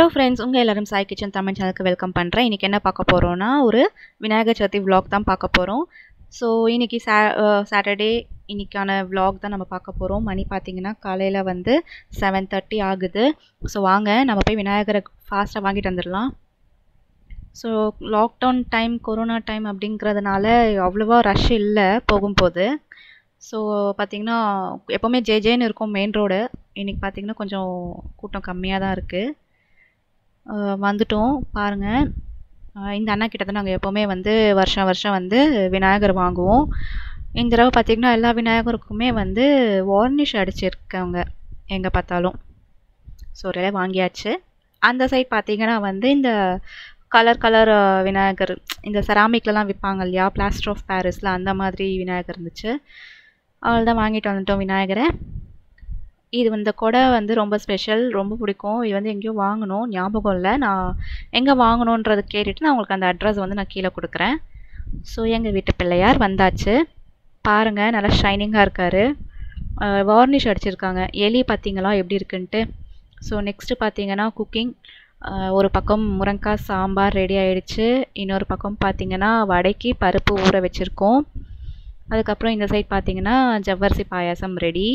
hello friends உங்கள் எல்லாரும் Sai kitchen Tamil சேனலுக்கு வெல்கம் பண்ணுறேன் இன்றைக்கி என்ன பார்க்க போகிறோன்னா ஒரு விநாயகர் சதுர்த்தி vlog தான் பார்க்க போகிறோம் ஸோ இன்றைக்கி சா சாட்டர்டே இன்றைக்கான vlog தான் நம்ம பார்க்க போகிறோம் மணி பார்த்திங்கன்னா காலையில் வந்து செவன் தேர்ட்டி ஆகுது ஸோ வாங்க நம்ம போய் விநாயகரை ஃபாஸ்ட்டாக வாங்கிட்டு வந்துடலாம் so lockdown time corona time அப்படிங்கிறதுனால அவ்வளோவா ரஷ் இல்லை போகும்போது ஸோ பார்த்திங்கன்னா எப்போவுமே ஜே ஜேன்னு இருக்கும் மெயின் ரோடு இன்றைக்கி பார்த்திங்கன்னா கொஞ்சம் கூட்டம் கம்மியாக தான் இருக்குது வந்துட்டோம் பாருங்கள் இந்த அண்ணா கிட்ட தான் நாங்கள் எப்போவுமே வந்து வருஷம் வருஷம் வந்து விநாயகர் வாங்குவோம் இந்த தடவை பார்த்திங்கன்னா எல்லா விநாயகருக்குமே வந்து வார்னிஷ் அடிச்சிருக்காங்க எங்கே பார்த்தாலும் ஸோ ஒரு வாங்கியாச்சு அந்த சைட் பார்த்திங்கன்னா வந்து இந்த கலர் கலர் விநாயகர் இந்த செராமிக்லலாம் விற்பாங்க இல்லையா பிளாஸ்டர் ஆஃப் பாரிஸில் அந்த மாதிரி விநாயகர் இருந்துச்சு அவள் தான் வாங்கிட்டு வந்துட்டோம் விநாயகரை இது இந்த கொடை வந்து ரொம்ப ஸ்பெஷல் ரொம்ப பிடிக்கும் இது வந்து எங்கேயோ வாங்கணும் ஞாபகம் இல்லை நான் எங்கே வாங்கணுன்றதை கேட்டுட்டு நான் உங்களுக்கு அந்த அட்ரஸ் வந்து நான் கீழே கொடுக்குறேன் ஸோ எங்கள் வீட்டு பிள்ளையார் வந்தாச்சு பாருங்கள் நல்லா ஷைனிங்காக இருக்கார் வார்னிஷ் அடிச்சிருக்காங்க எலி பார்த்தீங்களா எப்படி இருக்குன்ட்டு ஸோ நெக்ஸ்ட்டு பார்த்தீங்கன்னா குக்கிங் ஒரு பக்கம் முருங்காய் சாம்பார் ரெடி ஆயிடுச்சு இன்னொரு பக்கம் பார்த்தீங்கன்னா வடைக்கு பருப்பு ஊற வச்சுருக்கோம் அதுக்கப்புறம் இந்த சைட் பார்த்தீங்கன்னா ஜவ்வரிசி பாயாசம் ரெடி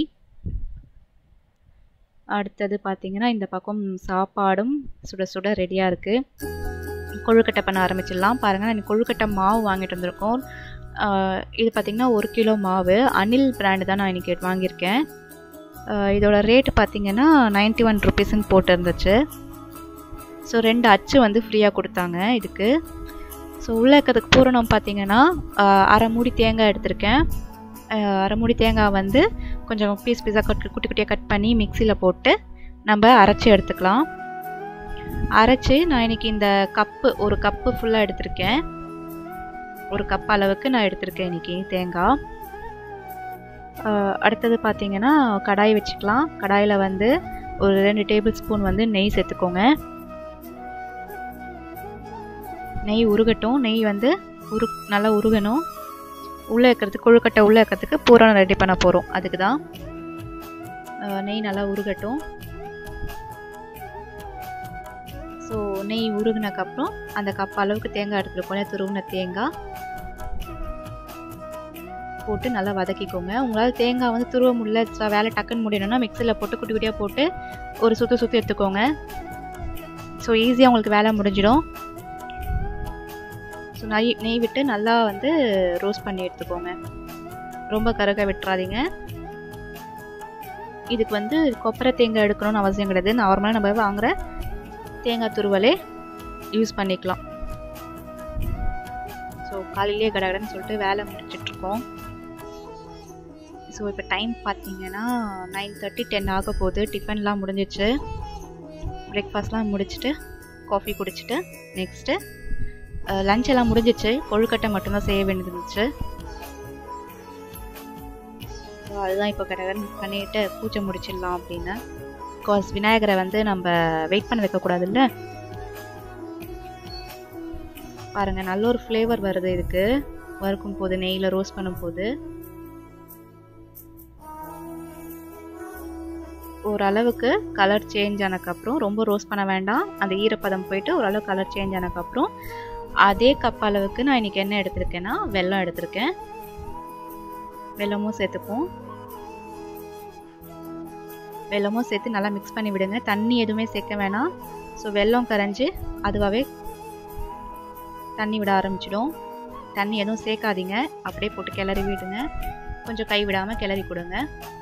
அடுத்தது பார்த்தீங்கன்னா இந்த பக்கம் சாப்பாடும் சுட சுட ரெடியாக இருக்குது கொழுக்கட்டை பண்ண ஆரம்பிச்சிடலாம் பாருங்கள் நான் கொழுக்கட்டை மாவு வாங்கிட்டு வந்திருக்கோம் இது பார்த்திங்கன்னா ஒரு கிலோ மாவு அனில் பிராண்டு தான் நான் இன்றைக்கி வாங்கியிருக்கேன் இதோட ரேட்டு பார்த்திங்கன்னா நைன்ட்டி ஒன் ருபீஸ்ன்னு போட்டு இருந்துச்சு ஸோ ரெண்டு அச்சு வந்து ஃப்ரீயாக கொடுத்தாங்க இதுக்கு ஸோ உள்ளே இருக்கிறதுக்கு பூரணம் பார்த்திங்கன்னா அரை மூடி தேங்காய் எடுத்திருக்கேன் அரை மூடி தேங்காய் வந்து கொஞ்சம் பீஸ் பீஸாக கட் குட்டி குட்டியாக கட் பண்ணி மிக்சியில் போட்டு நம்ம அரைச்சி எடுத்துக்கலாம் அரைச்சி நான் இன்றைக்கி இந்த கப்பு ஒரு கப்பு ஃபுல்லாக எடுத்திருக்கேன் ஒரு கப் அளவுக்கு நான் எடுத்திருக்கேன் இன்றைக்கி தேங்காய் அடுத்தது பார்த்திங்கன்னா கடாய் வச்சுக்கலாம் கடாயில் வந்து ஒரு ரெண்டு டேபிள் ஸ்பூன் வந்து நெய் சேர்த்துக்கோங்க நெய் உருகட்டும் நெய் வந்து உரு நல்லா உருகணும் உள்ளே இருக்கிறதுக்கு கொழுக்கட்டை உள்ளே இருக்கிறதுக்கு பூரணம் ரெடி பண்ண போகிறோம் அதுக்கு தான் நெய் நல்லா உருகட்டும் ஸோ நெய் உருகினக்கப்புறம் அந்த கப் அளவுக்கு தேங்காய் எடுத்துருக்கோம் துருவின தேங்காய் போட்டு நல்லா வதக்கிக்கோங்க உங்களால் தேங்காய் வந்து துருவ முடியல வேலை டக்குன்னு முடியணும்னா மிக்சியில் போட்டு குட்டி குட்டியாக போட்டு ஒரு சுற்றி சுற்றி எடுத்துக்கோங்க ஸோ ஈஸியாக உங்களுக்கு வேலை முடிஞ்சிடும் ஸோ நெய் நெய் விட்டு நல்லா வந்து ரோஸ்ட் பண்ணி எடுத்துக்கோங்க ரொம்ப கருக விட்டுறாதீங்க இதுக்கு வந்து கொப்பரை தேங்காய் எடுக்கணும்னு அவசியம் கிடையாது நார்மலாக நம்ம வாங்குகிற தேங்காய் துருவலே யூஸ் பண்ணிக்கலாம் ஸோ காலையிலேயே கடகடன்னு சொல்லிட்டு வேலை முடிச்சிட்ருக்கோம் ஸோ இப்போ டைம் பார்த்தீங்கன்னா நைன் தேர்ட்டி டென் ஆக போகுது டிஃபன்லாம் முடிஞ்சிச்சு பிரேக்ஃபாஸ்ட்லாம் முடிச்சுட்டு காஃபி குடிச்சிட்டு நெக்ஸ்ட்டு லஞ்ச் எல்லாம் முடிஞ்சிச்சு கொழுக்கட்டை மட்டும்தான் செய்ய வேண்டியது இருந்துச்சு ஸோ அதுதான் இப்போ கடகடன் பண்ணிட்டு பூஜை முடிச்சிடலாம் அப்படின்னு பிகாஸ் விநாயகரை வந்து நம்ம வெயிட் பண்ண வைக்கக்கூடாதுல்ல பாருங்கள் நல்ல ஒரு ஃப்ளேவர் வருது இதுக்கு வறுக்கும் போது நெய்யில் ரோஸ்ட் பண்ணும் போது ஓரளவுக்கு கலர் சேஞ்ச் ஆனதுக்கப்புறம் ரொம்ப ரோஸ்ட் பண்ண வேண்டாம் அந்த ஈரப்பதம் போயிட்டு ஓரளவு கலர் சேஞ்ச் ஆனதுக்கப்புறம் அதே கப் அளவுக்கு நான் இன்றைக்கி என்ன எடுத்திருக்கேன்னா வெல்லம் எடுத்திருக்கேன் வெல்லமும் சேர்த்துப்போம் வெல்லமும் சேர்த்து நல்லா மிக்ஸ் பண்ணி விடுங்க தண்ணி எதுவுமே சேர்க்க வேணாம் ஸோ வெல்லம் கரைஞ்சி அதுவாகவே தண்ணி விட ஆரம்பிச்சிடும் தண்ணி எதுவும் சேர்க்காதீங்க அப்படியே போட்டு கிளறி விடுங்க கொஞ்சம் கை விடாமல் கிளறி கொடுங்க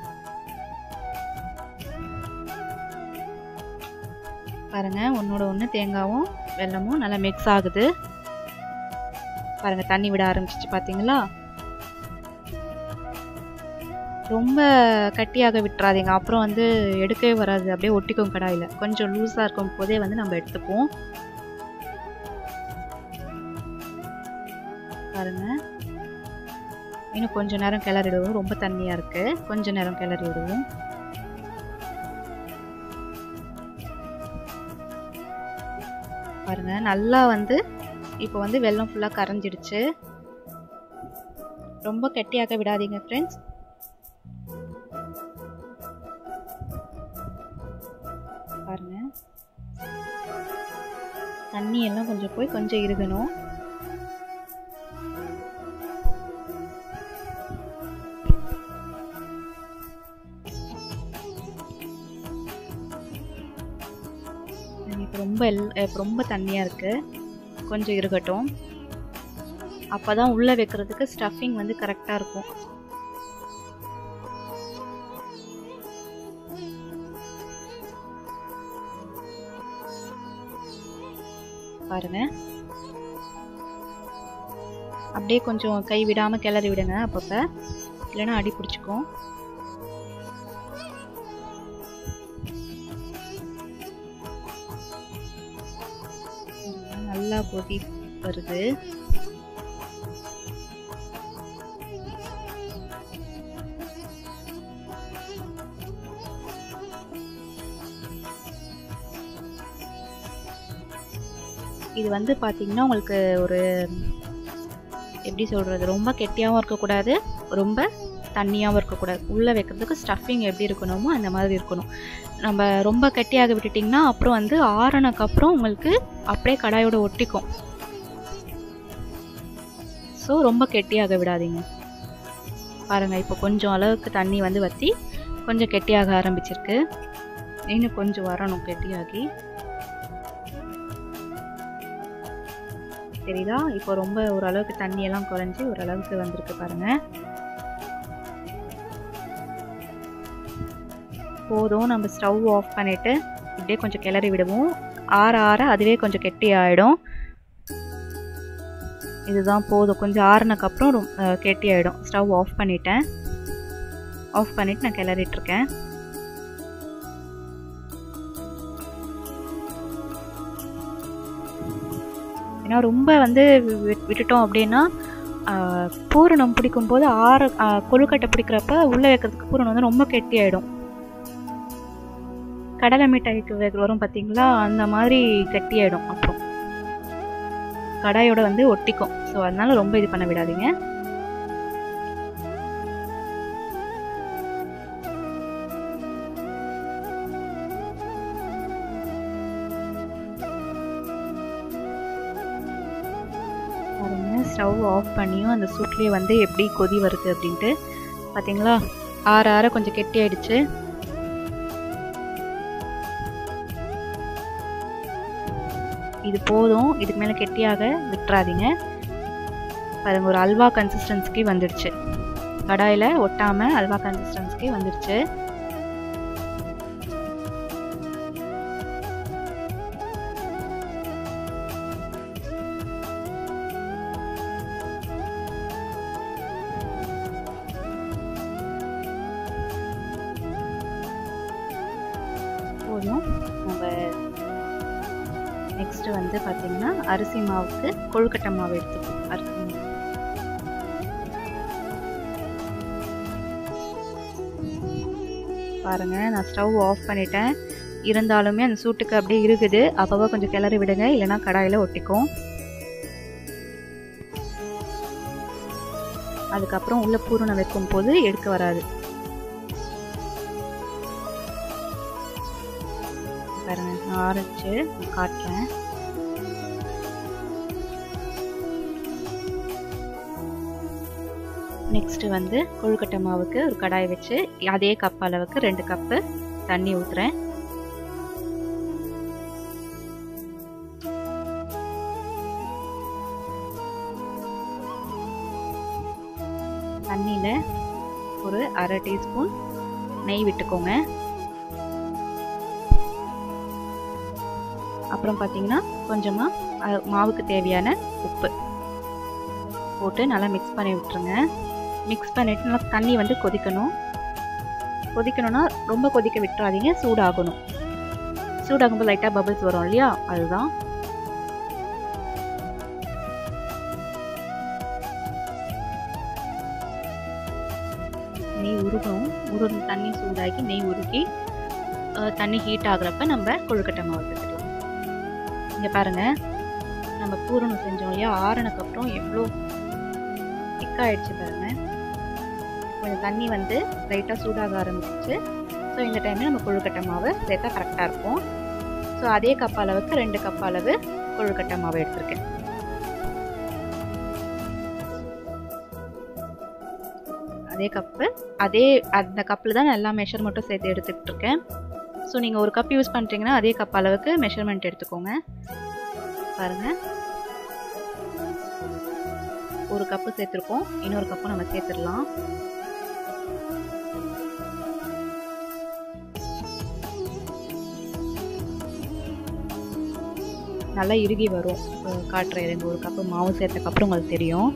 பாருங்கள் ஒன்றோட ஒன்று தேங்காவும் வெல்லமும் நல்லா மிக்ஸ் ஆகுது பாருங்கள் தண்ணி விட ஆரம்பிச்சிச்சு பார்த்தீங்களா ரொம்ப கட்டியாக விட்டுறாதீங்க அப்புறம் வந்து எடுக்கவே வராது அப்படியே ஒட்டிக்கும் கடாயில் கொஞ்சம் லூஸாக இருக்கும் போதே வந்து நம்ம எடுத்துப்போம் பாருங்க இன்னும் கொஞ்ச நேரம் கிளறிடுவோம் ரொம்ப தண்ணியாக இருக்குது கொஞ்ச நேரம் கிளறி விடுவோம் பாருங்க நல்லா வந்து இப்போ வந்து வெள்ளம் ஃபுல்லாக கரைஞ்சிடுச்சு ரொம்ப கெட்டியாக விடாதீங்க ஃப்ரெண்ட்ஸ் பாருங்க தண்ணி எல்லாம் கொஞ்சம் போய் கொஞ்சம் இருகணும் இப்போ ரொம்ப எல் இப்போ ரொம்ப தண்ணியாக இருக்குது கொஞ்சம் இருக்கட்டும் அப்போ தான் உள்ளே வைக்கிறதுக்கு ஸ்டஃபிங் வந்து கரெக்டாக இருக்கும் பாருங்க அப்படியே கொஞ்சம் கை விடாமல் கிளறி விடுங்க அப்பப்போ இல்லைன்னா அடி பிடிச்சிக்கும் நல்லா கொதி வருது இது வந்து பார்த்தீங்கன்னா உங்களுக்கு ஒரு எப்படி சொல்கிறது ரொம்ப கெட்டியாகவும் இருக்கக்கூடாது ரொம்ப தண்ணியாகவும் இருக்கக்கூடாது உள்ளே வைக்கிறதுக்கு ஸ்டஃபிங் எப்படி இருக்கணுமோ அந்த மாதிரி இருக்கணும் நம்ம ரொம்ப கெட்டியாக விட்டுட்டிங்கன்னா அப்புறம் வந்து ஆறுனக்கப்புறம் உங்களுக்கு அப்படியே கடாயோட ஒட்டிக்கும் ஸோ ரொம்ப கெட்டியாக விடாதீங்க பாருங்கள் இப்போ கொஞ்சம் அளவுக்கு தண்ணி வந்து வற்றி கொஞ்சம் கெட்டியாக ஆரம்பிச்சிருக்கு இன்னும் கொஞ்சம் வரணும் கெட்டியாகி தெரியுதா இப்போ ரொம்ப ஓரளவுக்கு தண்ணியெல்லாம் குறைஞ்சி ஓரளவுக்கு வந்திருக்கு பாருங்க போதும் நம்ம ஸ்டவ் ஆஃப் பண்ணிவிட்டு இப்படியே கொஞ்சம் கிளறி விடுவோம் ஆற ஆற அதுவே கொஞ்சம் கெட்டி ஆகிடும் இதுதான் போதும் கொஞ்சம் ஆறுனக்கப்புறம் ரொம்ப கெட்டி ஆகிடும் ஸ்டவ் ஆஃப் பண்ணிட்டேன் ஆஃப் பண்ணிவிட்டு நான் கிளறிட்டுருக்கேன் ஏன்னா ரொம்ப வந்து விட்டுட்டோம் அப்படின்னா பூரணம் பிடிக்கும் போது ஆற கொழுக்கட்டை பிடிக்கிறப்ப உள்ளே வைக்கிறதுக்கு பூரணம் வந்து ரொம்ப கெட்டி ஆகிடும் கடலை மிட்டாய்க்கு வரும் பார்த்தீங்களா அந்த மாதிரி கெட்டி ஆகிடும் அப்புறம் கடாயோட வந்து ஒட்டிக்கும் ஸோ அதனால ரொம்ப இது பண்ண விடாதீங்க பாருங்க ஸ்டவ் ஆஃப் பண்ணியும் அந்த சூட்லேயே வந்து எப்படி கொதி வருது அப்படின்ட்டு பார்த்தீங்களா ஆற ஆற கொஞ்சம் கெட்டி ஆயிடுச்சு இது போதும் இதுக்கு மேலே கெட்டியாக விட்டுறாதீங்க பாருங்க ஒரு அல்வா கன்சிஸ்டன்சிக்கு வந்துடுச்சு கடாயில் ஒட்டாமல் அல்வா கன்சிஸ்டன்சிக்கு வந்துடுச்சு போதும் நம்ம நெக்ஸ்ட்டு வந்து பார்த்திங்கன்னா அரிசி மாவுக்கு கொழுக்கட்டை மாவு எடுத்துப்போம் அரிசி மாவு பாருங்கள் நான் ஸ்டவ் ஆஃப் பண்ணிட்டேன் இருந்தாலுமே அந்த சூட்டுக்கு அப்படியே இருக்குது அப்போவா கொஞ்சம் கிளறி விடுங்க இல்லைனா கடாயில் ஒட்டிக்கும் அதுக்கப்புறம் உள்ள பூரணம் வைக்கும் போது எடுக்க வராது பாருங்க நான் ஆரம்பிச்சு காட்டுறேன் நெக்ஸ்ட்டு வந்து கொழுக்கட்டை மாவுக்கு ஒரு கடாய் வச்சு அதே கப் அளவுக்கு ரெண்டு கப்பு தண்ணி ஊற்றுறேன் தண்ணியில் ஒரு அரை டீஸ்பூன் நெய் விட்டுக்கோங்க அப்புறம் பார்த்தீங்கன்னா கொஞ்சமாக மாவுக்கு தேவையான உப்பு போட்டு நல்லா மிக்ஸ் பண்ணி விட்டுருங்க மிக்ஸ் பண்ணிவிட்டு நல்லா தண்ணி வந்து கொதிக்கணும் கொதிக்கணும்னா ரொம்ப கொதிக்க விட்டுறாதீங்க சூடாகணும் சூடாகும்போது லைட்டாக பபிள்ஸ் வரும் இல்லையா அதுதான் நெய் உருகும் உருகும் தண்ணி சூடாகி நெய் உருகி தண்ணி ஹீட் ஆகுறப்ப நம்ம கொழுக்கட்டை மாவு எடுத்துக்கலாம் இங்கே பாருங்கள் நம்ம பூரணம் செஞ்சோம் இல்லையா ஆறுனதுக்கப்புறம் எவ்வளோ திக்காயிடுச்சு பாருங்கள் கொஞ்சம் தண்ணி வந்து லைட்டாக சூடாக ஆரம்பிச்சிச்சு ஸோ இந்த டைமில் நம்ம கொழுக்கட்டை மாவு சேர்த்தா கரெக்டாக இருக்கும் ஸோ அதே கப் அளவுக்கு ரெண்டு கப் அளவு கொழுக்கட்டை மாவு எடுத்திருக்கேன் அதே கப்பு அதே அந்த கப்பில் தான் நான் எல்லா மெஷர்மெண்ட்டும் சேர்த்து எடுத்துக்கிட்டு இருக்கேன் ஸோ நீங்கள் ஒரு கப் யூஸ் பண்ணுறீங்கன்னா அதே கப் அளவுக்கு மெஷர்மெண்ட் எடுத்துக்கோங்க பாருங்கள் ஒரு கப்பு சேர்த்துருக்கோம் இன்னொரு கப்பு நம்ம சேர்த்துடலாம் நல்லா இறுகி வரும் காட்டுறேன் ரெண்டு ஒரு கப்பு மாவு சேர்த்தக்கப்புறம் உங்களுக்கு தெரியும்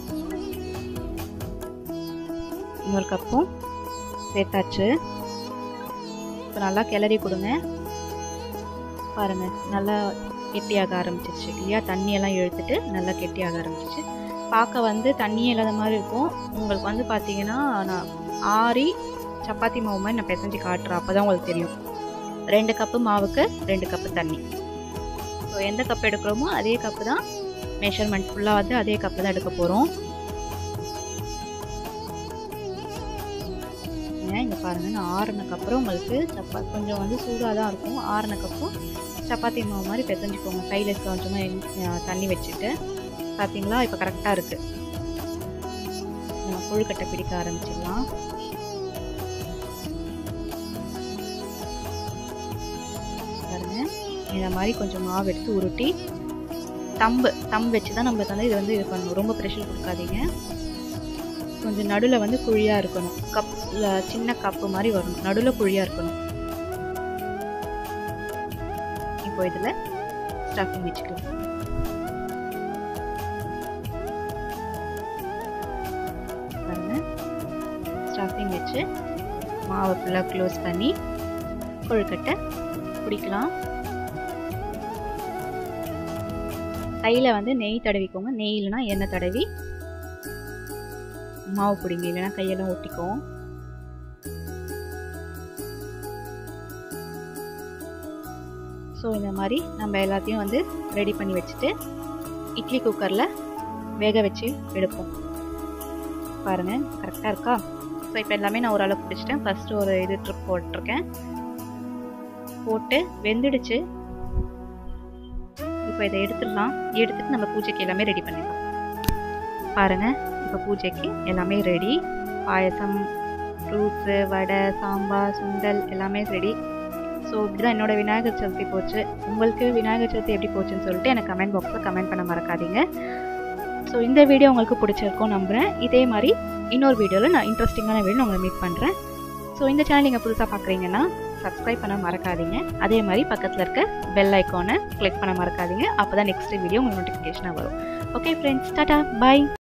இன்னொரு கப்பும் சேர்த்தாச்சு இப்போ நல்லா கிளறி கொடுங்க பாருங்க நல்லா கெட்டியாக ஆரம்பிச்சிருச்சு இல்லையா தண்ணியெல்லாம் இழுத்துட்டு நல்லா கெட்டியாக ஆரம்பிச்சிச்சு பார்க்க வந்து தண்ணியே இல்லாத மாதிரி இருக்கும் உங்களுக்கு வந்து பார்த்தீங்கன்னா நான் ஆறி சப்பாத்தி மாவு மாதிரி நான் பிசைஞ்சு காட்டுறேன் அப்போ தான் உங்களுக்கு தெரியும் ரெண்டு கப்பு மாவுக்கு ரெண்டு கப்பு தண்ணி ஸோ எந்த கப் எடுக்கிறோமோ அதே கப்பு தான் மெஷர்மெண்ட் ஃபுல்லாக வந்து அதே கப்பு தான் எடுக்க போகிறோம் இங்கே பாருங்கள் நான் ஆறுனக்கப்புறம் உங்களுக்கு சப்பா கொஞ்சம் வந்து சூடாக தான் இருக்கும் ஆறுனக்கப்புறம் சப்பாத்தி மாவு மாதிரி பிசைஞ்சுக்கோங்க சைடில் கொஞ்சமாக தண்ணி வச்சுட்டு பார்த்தீங்களா இப்போ கரெக்டாக இருக்குது நம்ம கொழுக்கட்டை பிடிக்க ஆரம்பிச்சிடலாம் பாருங்க இந்த மாதிரி கொஞ்சம் மாவு எடுத்து உருட்டி தம்பு தம்பு வச்சு தான் நம்மளுக்கு வந்து இது வந்து இது பண்ணணும் ரொம்ப ப்ரெஷர் கொடுக்காதீங்க கொஞ்சம் நடுவில் வந்து குழியாக இருக்கணும் கப் சின்ன கப்பு மாதிரி வரணும் நடுவில் குழியாக இருக்கணும் இப்போ இதில் ஸ்டஃபிங் வச்சுக்கலாம் பாருங்க ஸ்டஃபிங் வச்சு மாவை ஃபுல்லாக க்ளோஸ் பண்ணி கொழுக்கட்டை பிடிக்கலாம் கையில் வந்து நெய் தடவிக்கோங்க நெய் இல்லைனா எண்ணெய் தடவி மாவு பிடிங்க இல்லைன்னா கையெல்லாம் ஒட்டிக்கும் ஸோ இந்த மாதிரி நம்ம எல்லாத்தையும் வந்து ரெடி பண்ணி வச்சுட்டு இட்லி குக்கரில் வேக வச்சு எடுப்போம் பாருங்கள் கரெக்டாக இருக்கா ஸோ இப்போ எல்லாமே நான் ஓரளவுக்கு பிடிச்சிட்டேன் ஃபஸ்ட்டு ஒரு இது ட்ரிப் போட்டிருக்கேன் போட்டு வெந்துடுச்சு இப்போ இதை எடுத்துடலாம் எடுத்துட்டு நம்ம பூஜைக்கு எல்லாமே ரெடி பண்ணிடலாம் பாருங்கள் இப்போ பூஜைக்கு எல்லாமே ரெடி பாயசம் ஃப்ரூட்ஸு வடை சாம்பார் சுண்டல் எல்லாமே ரெடி ஸோ இப்படி தான் என்னோட விநாயகர் சதுர்த்தி போச்சு உங்களுக்கு விநாயகர் சதுர்த்தி எப்படி போச்சுன்னு சொல்லிட்டு எனக்கு கமெண்ட் பாக்ஸில் கமெண்ட் பண்ண மறக்காதீங்க ஸோ இந்த வீடியோ உங்களுக்கு பிடிச்சிருக்கும் நம்புகிறேன் இதே மாதிரி இன்னொரு வீடியோவில் நான் இன்ட்ரெஸ்டிங்கான வீடியோ உங்களை மீட் பண்ணுறேன் ஸோ இந்த சேனல் நீங்கள் புதுசாக பார்க்குறீங்கன்னா சப்ஸ்கிரைப் பண்ண மறக்காதீங்க அதே மாதிரி பக்கத்தில் இருக்க பெல் ஐக்கானை கிளிக் பண்ண மறக்காதீங்க அப்போ தான் நெக்ஸ்ட் வீடியோ உங்களுக்கு நோட்டிஃபிகேஷனாக வரும் ஓகே ஃப்ரெண்ட்ஸ் டாட்டா பாய்